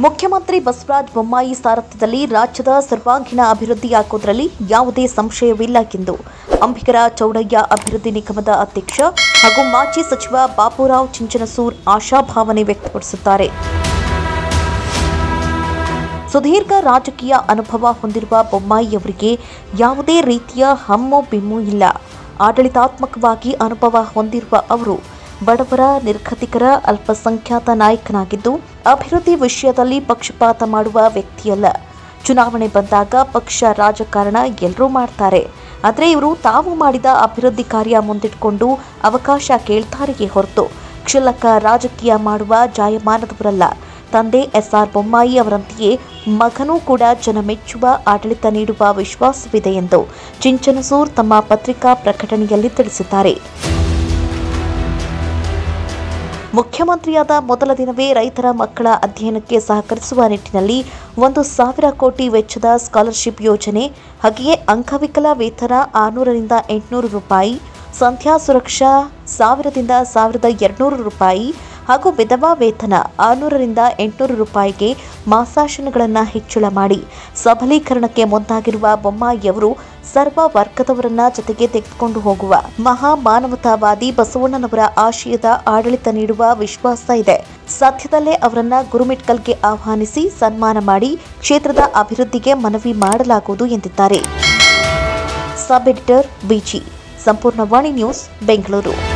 ಮುಖ್ಯಮಂತ್ರಿ ಬಸವರಾಜ ಬೊಮ್ಮಾಯಿ ಸಾರಥ್ಯದಲ್ಲಿ ರಾಜ್ಯದ ಸರ್ವಾಂಗೀಣ ಅಭಿವೃದ್ಧಿಯಾಗುವುದರಲ್ಲಿ ಯಾವುದೇ ಸಂಶಯವಿಲ್ಲ ಎಂದು ಅಂಬಿಗರ ಚೌಡಯ್ಯ ಅಭಿವೃದ್ಧಿ ನಿಗಮದ ಅಧ್ಯಕ್ಷ ಹಾಗೂ ಮಾಜಿ ಸಚಿವ ಬಾಬುರಾವ್ ಚಿಂಚನಸೂರ್ ಆಶಾಭಾವನೆ ವ್ಯಕ್ತಪಡಿಸಿದ್ದಾರೆ ಸುದೀರ್ಘ ರಾಜಕೀಯ ಅನುಭವ ಹೊಂದಿರುವ ಬೊಮ್ಮಾಯಿಯವರಿಗೆ ಯಾವುದೇ ರೀತಿಯ ಹಮ್ಮು ಬಿಮ್ಮು ಇಲ್ಲ ಆಡಳಿತಾತ್ಮಕವಾಗಿ ಅನುಭವ ಹೊಂದಿರುವ ಅವರು ಬಡವರ ನಿರ್ಗತಿಕರ ಅಲ್ಪಸಂಖ್ಯಾತ ನಾಯಕನಾಗಿದ್ದು ಅಭಿವೃದ್ಧಿ ವಿಷಯದಲ್ಲಿ ಪಕ್ಷಪಾತ ಮಾಡುವ ವ್ಯಕ್ತಿಯಲ್ಲ ಚುನಾವಣೆ ಬಂದಾಗ ಪಕ್ಷ ರಾಜಕಾರಣ ಎಲ್ಲರೂ ಮಾಡ್ತಾರೆ ಆದರೆ ಇವರು ತಾವು ಮಾಡಿದ ಅಭಿವೃದ್ಧಿ ಕಾರ್ಯ ಮುಂದಿಟ್ಕೊಂಡು ಅವಕಾಶ ಕೇಳ್ತಾರೆಯೇ ಹೊರತು ಕ್ಷುಲ್ಲಕ ರಾಜಕೀಯ ಮಾಡುವ ಜಾಯಮಾನದವರಲ್ಲ ತಂದೆ ಎಸ್ಆರ್ ಬೊಮ್ಮಾಯಿ ಅವರಂತೆಯೇ ಮಗನೂ ಕೂಡ ಜನ ಮೆಚ್ಚುವ ಆಡಳಿತ ನೀಡುವ ವಿಶ್ವಾಸವಿದೆ ಎಂದು ಚಿಂಚನಸೂರ್ ತಮ್ಮ ಪತ್ರಿಕಾ ಪ್ರಕಟಣೆಯಲ್ಲಿ ತಿಳಿಸಿದ್ದಾರೆ ಮುಖ್ಯಮಂತ್ರಿಯಾದ ಮೊದಲ ದಿನವೇ ರೈತರ ಮಕ್ಕಳ ಅಧ್ಯಯನಕ್ಕೆ ಸಹಕರಿಸುವ ನಿಟ್ಟಿನಲ್ಲಿ ಒಂದು ಸಾವಿರ ಕೋಟಿ ವೆಚ್ಚದ ಸ್ಕಾಲರ್ಶಿಪ್ ಯೋಜನೆ ಹಾಗೆಯೇ ಅಂಗವಿಕಲ ವೇತನ ಆರುನೂರರಿಂದ ಎಂಟುನೂರು ರೂಪಾಯಿ ಸಂಧ್ಯಾ ಸುರಕ್ಷಾ ಸಾವಿರದಿಂದ ಸಾವಿರದ ಎರಡುನೂರು ರೂಪಾಯಿ ಹಾಗೂ ವಿಧವಾ ವೇತನ ಆರುನೂರರಿಂದ ಎಂಟುನೂರು ರೂಪಾಯಿಗೆ ಮಾಸಾಶನಗಳನ್ನು ಹೆಚ್ಚಳ ಮಾಡಿ ಸಬಲೀಕರಣಕ್ಕೆ ಮುಂದಾಗಿರುವ ಬೊಮ್ಮಾಯಿಯವರು ಸರ್ವ ವರ್ಗದವರನ್ನ ಜೊತೆಗೆ ತೆಗೆದುಕೊಂಡು ಹೋಗುವ ಮಹಾ ಮಾನವತಾವಾದಿ ಬಸವಣ್ಣನವರ ಆಶಯದ ಆಡಳಿತ ನೀಡುವ ವಿಶ್ವಾಸ ಇದೆ ಸದ್ಯದಲ್ಲೇ ಅವರನ್ನ ಗುರುಮಿಟ್ಕಲ್ಗೆ ಆಹ್ವಾನಿಸಿ ಸನ್ಮಾನ ಮಾಡಿ ಕ್ಷೇತ್ರದ ಅಭಿವೃದ್ಧಿಗೆ ಮನವಿ ಮಾಡಲಾಗುವುದು ಎಂದಿದ್ದಾರೆ ಸಬ್ ಎಡಿಟರ್ ಬಿಜಿ ಸಂಪೂರ್ಣ ವಾಣಿ ನ್ಯೂಸ್ ಬೆಂಗಳೂರು